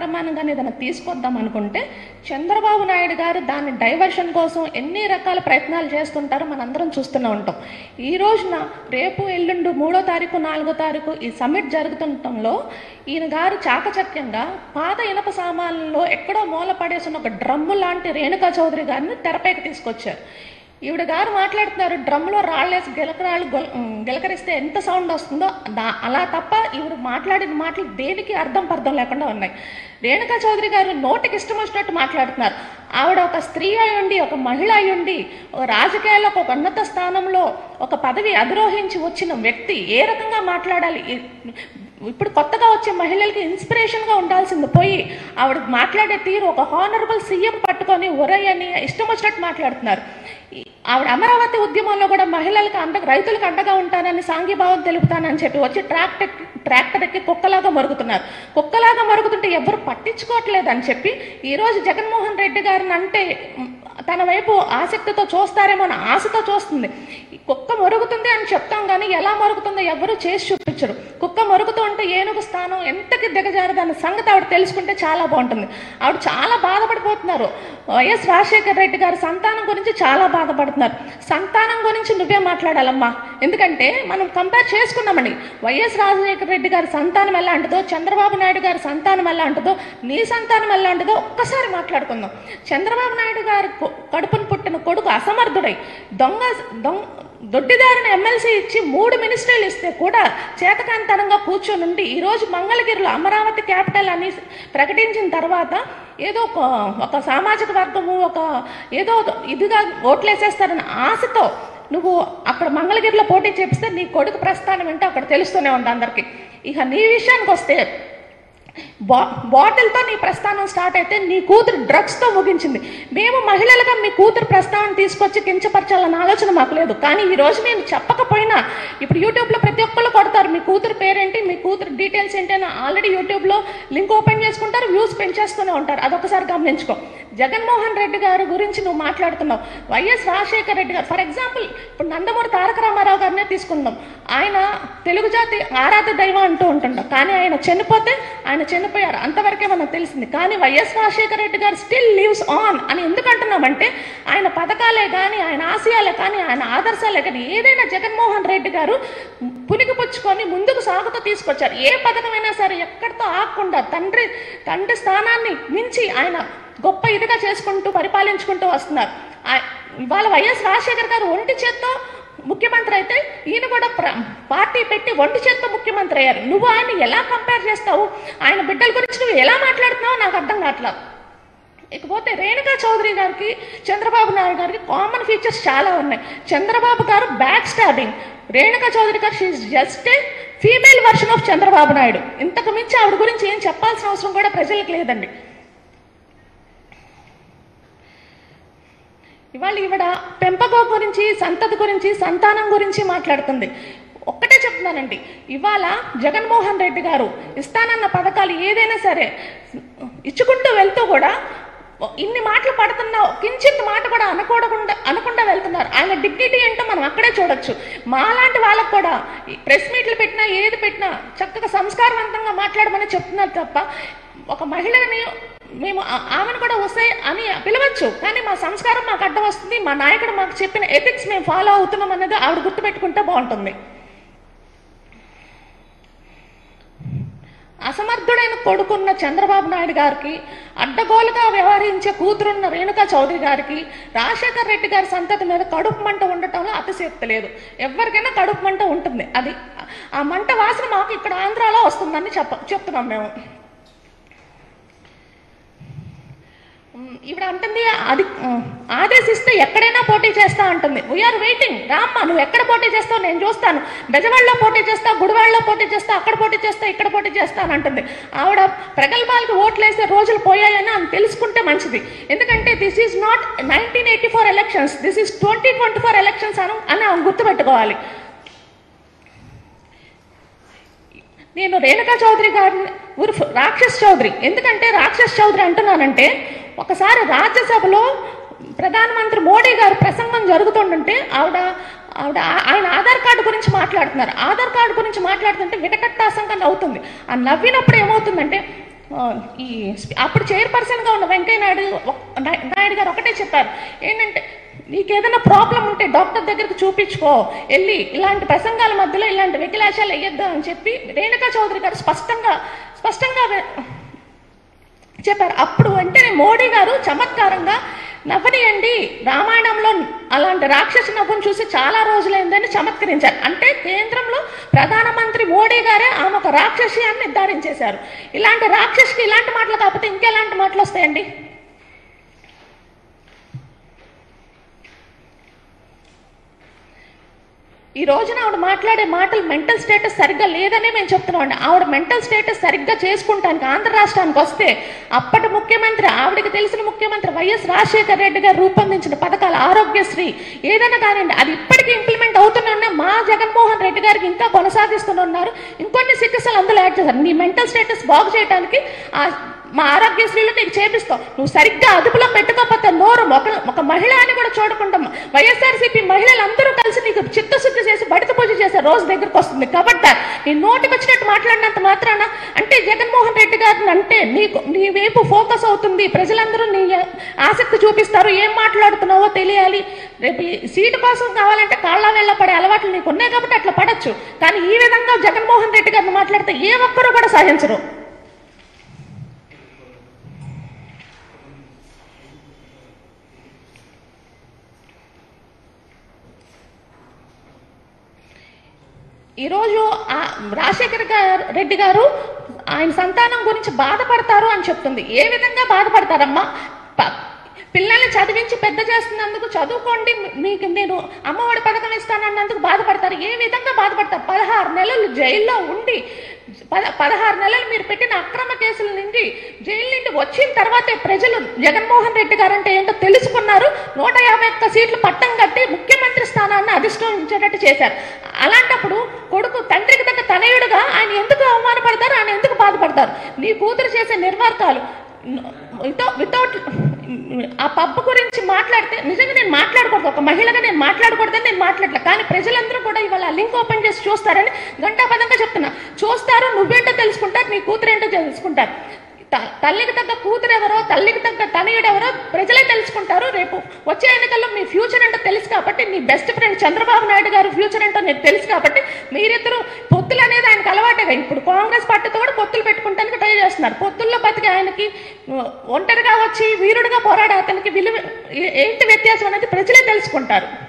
కార్యక్రమాన్ని కానీ ఏదైనా తీసుకొద్దాం అనుకుంటే చంద్రబాబు నాయుడు గారు దాని డైవర్షన్ కోసం ఎన్ని రకాల ప్రయత్నాలు చేస్తుంటారో మనందరం చూస్తూనే ఉంటాం ఈ రోజున రేపు ఎల్లుండు మూడో తారీఖు నాలుగో తారీఖు ఈ సమ్మిట్ జరుగుతుండటంలో ఈయన గారు చాకచక్యంగా పాత ఇనప సామాన్లలో ఎక్కడో మూల పడేసిన ఒక డ్రమ్ము లాంటి రేణుకా చౌదరి గారిని తెరపైకి తీసుకొచ్చారు ఈవిడ గారు మాట్లాడుతున్నారు డ్రమ్లో రాళ్ళేసి గిలకరాళ్ళు గొల- ఉమ్, గిలకరిస్తే ఎంత సౌండ్ వస్తుందో దా- అలా తప్ప ఈవిడ మాట్లాడిన మాటలు దేనికి అర్థం పర్థం లేకుండా ఉన్నాయి రేణుకా చౌదరి గారు నోటికి ఇష్టం వచ్చినట్టు మాట్లాడుతున్నారు ఆవిడ ఒక స్త్రీ అయ్యుండి ఒక మహిళ అయ్యుండి ఒక రాజకీయాల్లో ఒక ఉన్నత స్థానంలో ఒక పదవి అధిరోహించి వచ్చిన వ్యక్తి ఏ రకంగా మాట్లాడాలి ఈ- ఇప్పుడు కొత్తగా వచ్చే మహిళలకి ఇన్స్పిరేషన్గా ఉండాల్సింది పోయి ఆవిడ మాట్లాడే తీరు ఒక హానరబుల్ సీఎం పట్టుకొని ఒరై అని ఇష్టం వచ్చినట్టు మాట్లాడుతున్నారు ఈ- ఆవిడ అమరావతి ఉద్యమంలో కూడా మహిళలకు అండ రైతులకు అండగా ఉంటానని సాంఘీభావం తెలుపుతానని చెప్పి వచ్చి ట్రాక్టర్ ట్రాక్టర్ ఎక్కి కుక్కలాగా మరుగుతున్నారు కుక్కలాగా మరుగుతుంటే ఎవరు పట్టించుకోవట్లేదు అని చెప్పి ఈరోజు జగన్మోహన్ రెడ్డి గారిని అంటే మ్, తన వైపు ఆసక్తితో చూస్తారేమో అని ఆశతో చూస్తుంది ఈ కుక్క మరుగుతుంది అని చెప్తాం కానీ ఎలా మరుగుతుందో ఎవరు చేసి చూపించరు కుక్క మరుగుతూ ఉంటే ఏనుగు స్థానం ఎంతకి దిగజారదు అన్న సంగతి ఆవిడ తెలుసుకుంటే చాలా బాగుంటుంది ఆవిడ చాలా బాధపడిపోతున్నారు వైఎస్ రాజశేఖర రెడ్డి గారి సంతానం గురించి చాలా బాధపడుతున్నారు సంతానం గురించి నువ్వే మాట్లాడాలమ్మా ఎందుకంటే మనం కంపేర్ చేసుకున్నామండి వైఎస్ రాజశేఖర రెడ్డి గారి సంతానం ఎలాంటిదో చంద్రబాబు నాయుడు గారి సంతానం ఎలాంటిదో నీ సంతానం ఎలాంటిదో ఒక్కసారి మాట్లాడుకుందాం చంద్రబాబు నాయుడు గారి కొ- కడుపును పుట్టిన కొడుకు అసమర్థుడై దొంగ దొంగ దొడ్డిదారిని ఎమ్మెల్సీ ఇచ్చి మూడు మినిస్ట్రీలు ఇస్తే కూడా చేతకాంతనంగా కూర్చొని ఉండి ఈరోజు మంగళగిరిలో అమరావతి క్యాపిటల్ అని ప్రకటించిన తర్వాత ఏదో ఒక ఒక సామాజిక వర్గము ఒక ఏదో ఇదిగా ఓట్లేసేస్తారని ఆశతో నువ్వు అక్కడ మంగళగిరిలో పోటీ చేపిస్తే నీ కొడుకు ప్రస్థానం ఏంటో అక్కడ తెలుస్తూనే ఉంది అందరికీ ఇక నీ విషయానికి వస్తే బా బాటిల్తో నీ ప్రస్థానం స్టార్ట్ అయితే నీ కూతురు డ్రగ్స్తో ముగించింది మేము మహిళలుగా మీ కూతురు ప్రస్థానం తీసుకొచ్చి కించపరచాలన్న ఆలోచన మాకు లేదు కానీ ఈ రోజు మేము చెప్పకపోయినా ఇప్పుడు యూట్యూబ్లో ప్రతి ఒక్కళ్ళు కొడతారు మీ కూతురు పేరేంటి మీ కూతురు డీటెయిల్స్ ఏంటి అని ఆల్రెడీ యూట్యూబ్లో లింక్ ఓపెన్ చేసుకుంటారు వ్యూస్ పెంచేస్తూనే ఉంటారు అదొకసారి గమనించుకో జగన్మోహన్ రెడ్డి గారి గురించి నువ్వు మాట్లాడుతున్నావు వైఎస్ రాజశేఖర రెడ్డి గారు ఫర్ ఎగ్జాంపుల్ ఇప్పుడు నందమూరి తారక రామారావు గారినే తీసుకుందాం ఆయన తెలుగు జాతి ఆరాధ్య దైవం అంటూ ఉంటుండ కానీ ఆయన చనిపోతే ఆయన చనిపోయారు అంతవరకే మనకు తెలిసింది కానీ వైఎస్ రాజశేఖర రెడ్డి గారు స్టిల్ లీవ్స్ ఆన్ అని ఎందుకు అంటున్నామంటే ఆయన పథకాలే కానీ ఆయన ఆశయాలే కానీ ఆయన ఆదర్శాలే కానీ ఏదైనా జగన్మోహన్ రెడ్డి గారు పునికిపుచ్చుకొని ముందుకు సాగుతూ తీసుకొచ్చారు ఏ పథకమైనా సరే ఎక్కడితో ఆగకుండా తండ్రి తండ్రి స్థానాన్ని మించి ఆయన గొప్ప ఇదిగా చేసుకుంటూ పరిపాలించుకుంటూ వస్తున్నారు ఆ- ఇవాళ వైఎస్ రాజశేఖర్ గారు ఒంటి చేత్తో ముఖ్యమంత్రి అయితే ఈయన కూడా ప్ర- పార్టీ పెట్టి ఒంటి చేత్తో ముఖ్యమంత్రి అయ్యారు నువ్వు ఆయన ఎలా కంపేర్ చేస్తావు ఆయన బిడ్డల గురించి నువ్వు ఎలా మాట్లాడుతున్నావో నాకు అర్థం కావట్లేదు ఇకపోతే రేణుకా చౌదరి గారికి చంద్రబాబు నాయుడు గారికి కామన్ ఫీచర్స్ చాలా ఉన్నాయి చంద్రబాబు గారు back stabbing Renuka Chowdary garu she just a female version of Chandrababu Naidu ఇంతకు మించి ఆవిడ గురించి ఏం చెప్పాల్సిన అవసరం కూడా ప్రజలకు లేదండి ఇవాళ ఈవిడ పెంపకం గురించి సంతతి గురించి సంతానం గురించి మాట్లాడుతుంది ఒక్కటే చెప్తున్నానండి ఇవాళ జగన్మోహన్ రెడ్డి గారు ఇస్తానన్న పథకాలు ఏదైనా సరే ఇచ్చుకుంటూ వెళ్తూ కూడా ఇన్ని మాటలు పడుతున్నా కించిత్ మాట కూడా అనకూడకుండా అనకుండా వెళ్తున్నారు ఆయన డిగ్నిటీ ఏంటో మనం అక్కడే చూడొచ్చు మాలాంటి వాళ్ళకు కూడా ఈ ప్రెస్ మీట్లు పెట్టినా ఏది పెట్టినా చక్కగా సంస్కారవంతంగా మాట్లాడమని చెప్తున్నారు తప్ప ఒక మహిళని మేము ఆ- ఆమెను కూడా వస్తాయి అని పిలవచ్చు కానీ మా సంస్కారం మాకు అడ్డం వస్తుంది మా నాయకుడు మాకు చెప్పిన ఎథిక్స్ మేము ఫాలో అవుతున్నాం అన్నది ఆవిడ గుర్తుపెట్టుకుంటే బాగుంటుంది అసమర్థుడైన కొడుకున్న చంద్రబాబు నాయుడు గారికి అడ్డగోలుగా వ్యవహరించే కూతురున్న రేణుకా చౌదరి గారికి రాజశేఖర రెడ్డి గారి సంతతి మీద కడుపు మంట ఉండటంలో అతిశయోక్తి లేదు ఎవరికైనా కడుపు మంట ఉంటుంది అది ఆ మంట వాసన మాకు ఇక్కడ ఆంధ్రాలో వస్తుందని చెప్ప చెప్తున్నాం మేము ఉమ్, ఈవిడ అంటుంది అది ఉమ్, ఆదేశిస్తే ఎక్కడైనా పోటీ చేస్తా అంటుంది వీఆర్ వెయిటింగ్ రామ్మా నువ్వు ఎక్కడ పోటీ చేస్తావు నేను చూస్తాను బెజవాడలో పోటీ చేస్తా గుడివాడలో పోటీ చేస్తా అక్కడ పోటీ చేస్తా ఇక్కడ పోటీ చేస్తా అని అంటుంది ఆవిడ ప్రగల్భాలకు ఓట్లు వేసే రోజులు పోయాయని అని తెలుసుకుంటే మంచిది ఎందుకంటే this is not nineteen eighty four elections this is twenty twenty four elections అని అని ఆమె గుర్తుపెట్టుకోవాలి నేను రేణుకా చౌదరి గారిని ఉర్ఫ్ రాక్షస్ చౌదరి ఎందుకంటే రాక్షస్ చౌదరి అంటున్నానంటే ఒకసారి రాజ్యసభలో ప్రధానమంత్రి మోడీ గారు ప్రసంగం జరుగుతుంటుంటే ఆవిడ ఆవిడ ఆ- ఆయన ఆధార్ కార్డు గురించి మాట్లాడుతున్నారు ఆధార్ కార్డు గురించి మాట్లాడుతుంటే విటకట్టాసంగా నవ్వుతుంది ఆ నవ్వినప్పుడు ఏమవుతుందంటే ఆ, ఈ స్పీ- అప్పుడు చైర్పర్సన్గా ఉన్న వెంకయ్య నాయుడు ఒక్- నాయ- నాయుడు గారు ఒకటే చెప్పారు ఏంటంటే నీకు ఏదైనా ప్రాబ్లం ఉంటే డాక్టర్ దగ్గరికి చూపించుకో వెళ్ళి ఇలాంటి ప్రసంగాల మధ్యలో ఇలాంటి వికలాశాలు వేయొద్దు అని చెప్పి రేణుకా చౌదరి గారు స్పష్టంగా స్పష్టంగా వె- చెప్పారు అప్పుడు వెంటనే మోడీ గారు చమత్కారంగా నవ్వనియండి రామాయణంలో అలాంటి రాక్షస నవ్వును చూసి చాలా రోజులైందని చమత్కరించారు అంటే కేంద్రంలో ప్రధానమంత్రి మోడీ గారే ఆమె ఒక రాక్షసి అని నిర్ధారించేశారు ఇలాంటి రాక్షసికి ఇలాంటి మాటలు కాకపోతే ఇంకెలాంటి మాటలు వస్తాయండి ఈ రోజున ఆవిడ మాట్లాడే మాటలు మెంటల్ స్టేటస్ సరిగ్గా లేదనే మేము చెప్తున్నాం ఆవిడ మెంటల్ స్టేటస్ సరిగ్గా చేసుకుంటానికి ఆంధ్ర రాష్ట్రానికి వస్తే అప్పటి ముఖ్యమంత్రి ఆవిడకి తెలిసిన ముఖ్యమంత్రి వైఎస్ రాజశేఖర రెడ్డి గారు రూపొందించిన పథకాలు ఆరోగ్యశ్రీ ఏదైనా కానివ్వండి అది ఇప్పటికీ ఇంప్లిమెంట్ అవుతున్నా మా జగన్మోహన్ రెడ్డి గారికి ఇంకా కొనసాగిస్తున్నారు ఇంకొన్ని చికిత్సలు అందులో యాడ్ చేశారు నీ మెంటల్ స్టేటస్ బాగు చేయడానికి ఆ మా ఆరోగ్యశ్రీలో నీకు చేపిస్తావు నువ్వు సరిగ్గా అదుపులో పెట్టుకోకపోతే నోరు ఒక ఒక మహిళ అని కూడా చూడకుండా వైఎస్ఆర్సీపీ మహిళలందరూ కలిసి నీకు చిత్తశుద్ధి చేసి బడిత పూజ చేసే రోజు దగ్గరకు వస్తుంది కాబట్టి నీ నోటికి వచ్చినట్టు మాట్లాడినంత మాత్రాన అంటే జగన్మోహన్ రెడ్డి గారిని అంటే నీకు నీ వైపు ఫోకస్ అవుతుంది ప్రజలందరూ నీ ఆసక్తి చూపిస్తారు ఏం మాట్లాడుతున్నావో తెలియాలి రేపు ఈ సీటు కోసం కావాలంటే కాళ్ళ వేళ్ళ పడే అలవాట్లు నీకు ఉన్నాయి కాబట్టి అట్లా పడచ్చు కానీ ఈ విధంగా జగన్మోహన్ రెడ్డి గారిని మాట్లాడితే ఏ ఒక్కరూ కూడా సహించరు ఈరోజు ఆ రాజశేఖర్ గారు రెడ్డి గారు ఆయన సంతానం గురించి బాధపడతారు అని చెప్తుంది ఏ విధంగా బాధపడతారమ్మా ప- పిల్లల్ని చదివించి పెద్ద చేస్తున్నందుకు చదువుకోండి మీకు నేను అమ్మఒడి పథకం ఇస్తానన్నందుకు బాధపడతారు ఏ విధంగా బాధపడతారు పదహారు నెలలు జైల్లో ఉండి పద పదహారు నెలలు మీరు పెట్టిన అక్రమ కేసుల నుండి జైలు నుండి వచ్చిన తర్వాతే ప్రజలు జగన్మోహన్ రెడ్డి గారు అంటే ఏంటో తెలుసుకున్నారు నూట యాభై ఒక్క సీట్లు పట్టం కట్టి ముఖ్యమంత్రి స్థానాన్ని అధిష్ఠించేటట్టు చేశారు అలాంటప్పుడు కొడుకు తండ్రికి తగ్గ తనయుడుగా ఆయన ఎందుకు అవమానపడతారు ఆయన ఎందుకు బాధపడతారు నీ కూతురు చేసే నిర్వార్కాలు వితౌట్ ఆ పబ్బు గురించి మాట్లాడితే నిజంగా నేను మాట్లాడకూడదు ఒక మహిళగా నేను మాట్లాడకూడదని నేను మాట్లాడలే కానీ ప్రజలందరూ కూడా ఇవాళ లింక్ ఓపెన్ చేసి చూస్తారని గంటాపదంగా చెప్తున్నా చూస్తారు నువ్వేంటో తెలుసుకుంటారు నీ కూతురు ఏంటో తెలుసుకుంటారు త- తల్లికి తగ్గ కూతురు ఎవరో తల్లికి తగ్గ తనయుడు ఎవరో ప్రజలే తెలుసుకుంటారు రేపు వచ్చే ఎన్నికల్లో మీ ఫ్యూచర్ ఏంటో తెలుసు కాబట్టి నీ బెస్ట్ ఫ్రెండ్ చంద్రబాబు నాయుడు గారి ఫ్యూచర్ ఏంటో నీకు తెలుసు కాబట్టి మీరిద్దరు పొత్తులు అనేది ఆయనకు అలవాటేగా ఇప్పుడు కాంగ్రెస్ పార్టీతో కూడా పొత్తులు పెట్టుకుంటానికి ట్రై చేస్తున్నారు పొత్తుల్లో బతికి ఆయనకి ఉ, ఒంటరిగా వచ్చి వీరుడుగా పోరాడే అతనికి విలువ ఏ- ఏంటి వ్యత్యాసం అనేది ప్రజలే తెలుసుకుంటారు